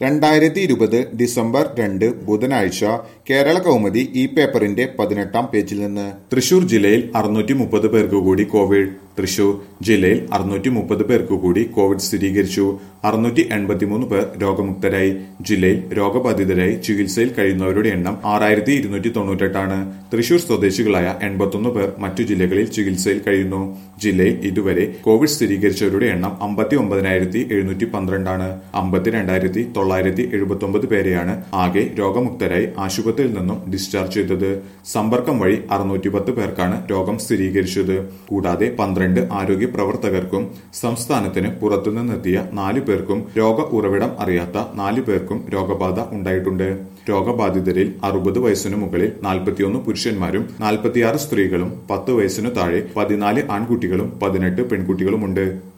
രണ്ടായിരത്തി ഇരുപത് ഡിസംബർ രണ്ട് ബുധനാഴ്ച കേരള കൗമുദി ഈ പേപ്പറിന്റെ പതിനെട്ടാം പേജിൽ നിന്ന് തൃശൂർ ജില്ലയിൽ അറുന്നൂറ്റി മുപ്പത് പേർക്ക് കൂടി കോവിഡ് തൃശൂർ ജില്ലയിൽ അറുന്നൂറ്റി മുപ്പത് പേർക്ക് കൂടി കോവിഡ് സ്ഥിരീകരിച്ചു അറുന്നൂറ്റി എൺപത്തിമൂന്ന് പേർ രോഗമുക്തരായി ജില്ലയിൽ രോഗബാധിതരായി ചികിത്സയിൽ കഴിയുന്നവരുടെ എണ്ണം ആറായിരത്തി ഇരുന്നൂറ്റി തൊണ്ണൂറ്റെട്ടാണ് തൃശൂർ സ്വദേശികളായ എൺപത്തൊന്ന് പേർ മറ്റു ജില്ലകളിൽ ചികിത്സയിൽ കഴിയുന്നു ജില്ലയിൽ ഇതുവരെ കോവിഡ് സ്ഥിരീകരിച്ചവരുടെ എണ്ണം അമ്പത്തി ഒമ്പതിനായിരത്തി എഴുന്നൂറ്റി പന്ത്രണ്ടാണ് അമ്പത്തിരണ്ടായിരത്തി തൊള്ളായിരത്തി എഴുപത്തി ഒമ്പത് പേരെയാണ് ആകെ രോഗമുക്തരായി ആശുപത്രിയിൽ നിന്നും ഡിസ്ചാർജ് ചെയ്തത് സമ്പർക്കം വഴി അറുന്നൂറ്റി പത്ത് പേർക്കാണ് രോഗം സ്ഥിരീകരിച്ചത് കൂടാതെ പന്ത്രണ്ട് ആരോഗ്യ പ്രവർത്തകർക്കും സംസ്ഥാനത്തിന് പുറത്തുനിന്നെത്തിയ നാല് പേർക്കും രോഗ ഉറവിടം അറിയാത്ത നാല് പേർക്കും രോഗബാധ ഉണ്ടായിട്ടുണ്ട് രോഗബാധിതരിൽ അറുപത് വയസ്സിനു മുകളിൽ നാൽപ്പത്തിയൊന്ന് പുരുഷന്മാരും നാൽപ്പത്തിയാറ് സ്ത്രീകളും പത്ത് വയസ്സിനു താഴെ പതിനാല് ആൺകുട്ടികളും പതിനെട്ട് പെൺകുട്ടികളുമുണ്ട്